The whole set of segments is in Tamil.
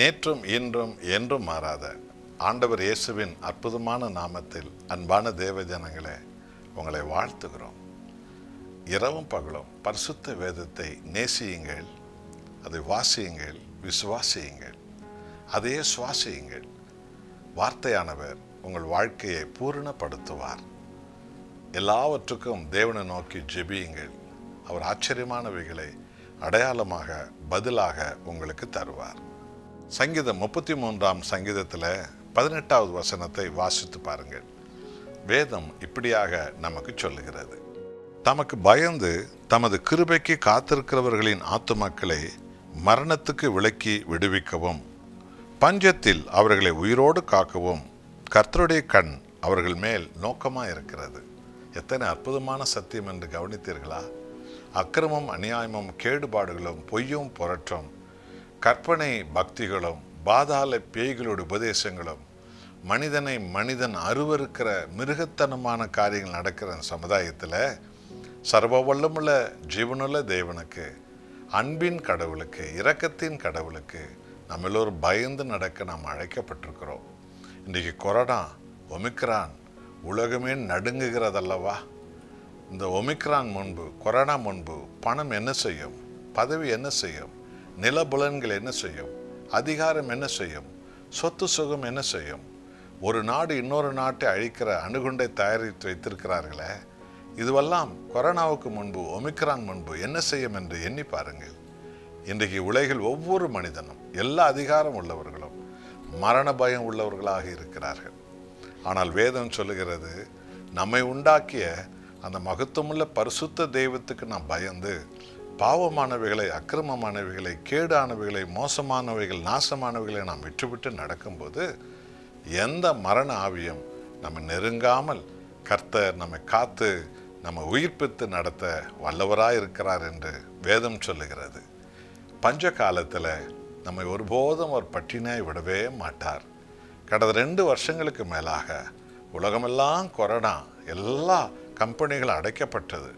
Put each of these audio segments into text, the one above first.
நேற்றும் இன்றும் என்றும் மாறாத ஆண்டவர் இயேசுவின் அற்புதமான நாமத்தில் அன்பான தேவ ஜனங்களே உங்களை வாழ்த்துகிறோம் இரவும் பகலும் பரிசுத்த வேதத்தை நேசியுங்கள் அதை வாசியுங்கள் விசுவாசியுங்கள் அதையே சுவாசியுங்கள் வார்த்தையானவர் உங்கள் வாழ்க்கையை பூரணப்படுத்துவார் எல்லாவற்றுக்கும் தேவனை நோக்கி ஜெபியுங்கள் அவர் ஆச்சரியமானவைகளை அடையாளமாக பதிலாக உங்களுக்கு தருவார் சங்கீதம் முப்பத்தி மூன்றாம் சங்கீதத்தில் பதினெட்டாவது வசனத்தை வாசித்து பாருங்கள் வேதம் இப்படியாக நமக்கு சொல்லுகிறது தமக்கு பயந்து தமது கிருபைக்கு காத்திருக்கிறவர்களின் ஆத்துமக்களை மரணத்துக்கு விலக்கி விடுவிக்கவும் பஞ்சத்தில் அவர்களை உயிரோடு காக்கவும் கர்த்தருடைய கண் அவர்கள் மேல் நோக்கமாக இருக்கிறது எத்தனை அற்புதமான சத்தியம் என்று கவனித்தீர்களா அக்கிரமம் அநியாயமும் கேடுபாடுகளும் பொய்யும் புரட்டும் கற்பனை பக்திகளும் பாதாள பேய்களுடைய உபதேசங்களும் மனிதனை மனிதன் அருவருக்கிற மிருகத்தனமான காரியங்கள் நடக்கிற சமுதாயத்தில் சர்வ வல்லமுள்ள ஜீவனுள்ள தேவனுக்கு அன்பின் கடவுளுக்கு இரக்கத்தின் கடவுளுக்கு நம்ம எல்லோரும் பயந்து நடக்க நாம் அழைக்கப்பட்டிருக்கிறோம் இன்றைக்கு கொரோனா ஒமிக்ரான் உலகமே நடுங்குகிறதல்லவா இந்த ஒமிக்ரான் முன்பு கொரோனா முன்பு பணம் என்ன செய்யும் பதவி என்ன செய்யும் நிலபுலன்கள் என்ன செய்யும் அதிகாரம் என்ன செய்யும் சொத்து சுகம் என்ன செய்யும் ஒரு நாடு இன்னொரு நாட்டை அழிக்கிற அணுகுண்டை தயாரித்து வைத்திருக்கிறார்களே இதுவெல்லாம் கொரோனாவுக்கு முன்பு ஒமிக்ரான் முன்பு என்ன செய்யும் என்று எண்ணி பாருங்கள் இன்றைக்கு உலகில் ஒவ்வொரு மனிதனும் எல்லா அதிகாரம் உள்ளவர்களும் மரண பயம் உள்ளவர்களாக இருக்கிறார்கள் ஆனால் வேதம் சொல்லுகிறது நம்மை உண்டாக்கிய அந்த மகத்துவமுள்ள பரிசுத்த தெய்வத்துக்கு நாம் பயந்து பாவமானவைகளை அக்கிரமமானவைகளை கேடானவைகளை மோசமானவைகள் நாசமானவைகளை நாம் விட்டுவிட்டு நடக்கும்போது எந்த மரண ஆவியம் நம்ம நெருங்காமல் கர்த்தர் நம்மை காத்து நம்ம உயிர்ப்பித்து நடத்த வல்லவராய் இருக்கிறார் என்று வேதம் சொல்லுகிறது பஞ்ச காலத்தில் நம்மை ஒருபோதும் ஒரு பட்டினாய் விடவே மாட்டார் கடந்த ரெண்டு வருஷங்களுக்கு மேலாக உலகமெல்லாம் கொரோனா எல்லா கம்பெனிகளும் அடைக்கப்பட்டது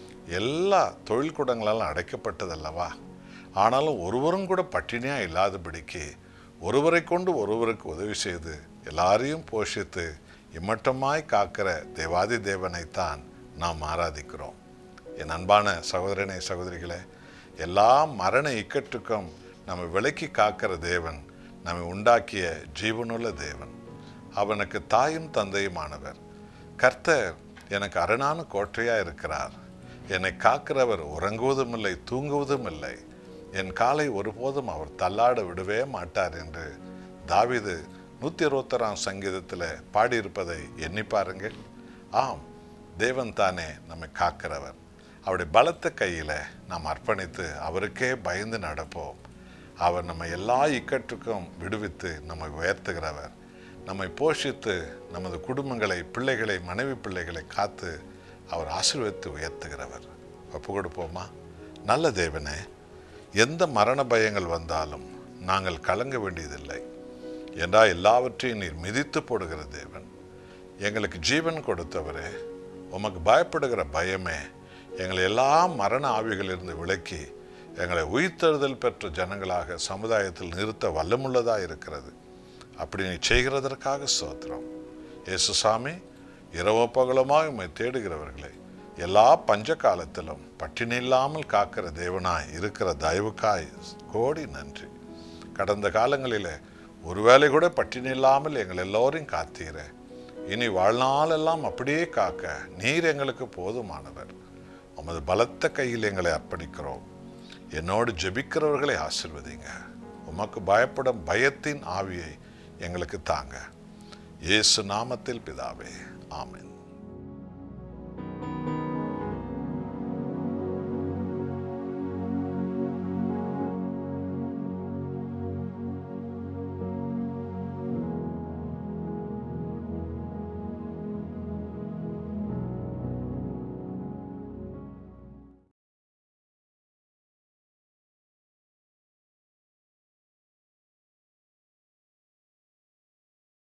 எல்லா தொழில் கூடங்களெல்லாம் அடைக்கப்பட்டது அல்லவா ஆனாலும் ஒருவரும் கூட பட்டினியாக இல்லாதபடிக்கு ஒருவரை கொண்டு ஒருவருக்கு உதவி செய்து எல்லாரையும் போஷித்து இம்மட்டமாய் காக்கிற தேவாதி தேவனைத்தான் நாம் ஆராதிக்கிறோம் என் அன்பான சகோதரனை சகோதரிகளே எல்லா மரண இக்கட்டுக்கும் நம்ம விலக்கி காக்கிற தேவன் நம்மை உண்டாக்கிய ஜீவனுள்ள தேவன் அவனுக்கு தாயும் தந்தையுமானவர் கர்த்தர் எனக்கு அரணான கோட்டையாக இருக்கிறார் என்னை காக்கிறவர் உறங்குவதும் இல்லை தூங்குவதும் இல்லை என் காலை ஒருபோதும் அவர் தள்ளாட விடவே மாட்டார் என்று தாவிது நூற்றி இருபத்தொராம் சங்கீதத்தில் பாடியிருப்பதை எண்ணி பாருங்கள் ஆம் தேவன் தானே நம்மை காக்கிறவர் அவருடைய பலத்த கையில் நாம் அர்ப்பணித்து அவருக்கே பயந்து நடப்போம் அவர் நம்ம எல்லா இக்கட்டுக்கும் விடுவித்து நம்மை உயர்த்துகிறவர் நம்மை போஷித்து நமது குடும்பங்களை பிள்ளைகளை மனைவி பிள்ளைகளை காத்து அவர் ஆசீர்வதித்து உயர்த்துகிறவர் ஒப்பு கொடுப்போமா நல்ல தேவனே எந்த மரண பயங்கள் வந்தாலும் நாங்கள் கலங்க வேண்டியதில்லை என்றா எல்லாவற்றையும் நீர் மிதித்து போடுகிற தேவன் எங்களுக்கு ஜீவன் கொடுத்தவரே உமக்கு பயப்படுகிற பயமே எங்களை எல்லா மரண ஆவிகளிலிருந்து விலக்கி எங்களை உயிர்த்தெழுதல் பெற்ற ஜனங்களாக சமுதாயத்தில் நிறுத்த வல்லமுள்ளதாக இருக்கிறது அப்படி நீ செய்கிறதற்காக சோத்திரம் இயேசுசாமி இரவு பகலமாக உம்மை தேடுகிறவர்களை எல்லா பஞ்ச காலத்திலும் பட்டினி இல்லாமல் காக்கிற தேவனாய் இருக்கிற தயவுக்காய் கோடி நன்றி கடந்த காலங்களில் ஒருவேளை கூட பட்டினி இல்லாமல் எங்கள் எல்லோரையும் காத்தீர இனி வாழ்நாளெல்லாம் அப்படியே காக்க நீர் எங்களுக்கு போதுமானவர் உமது பலத்த கையில் எங்களை அர்ப்பணிக்கிறோம் என்னோடு ஜெபிக்கிறவர்களை ஆசிர்வதிங்க உமக்கு பயப்படும் பயத்தின் ஆவியை எங்களுக்கு தாங்க இயேசு நாமத்தில் பிதாவே ஆமென்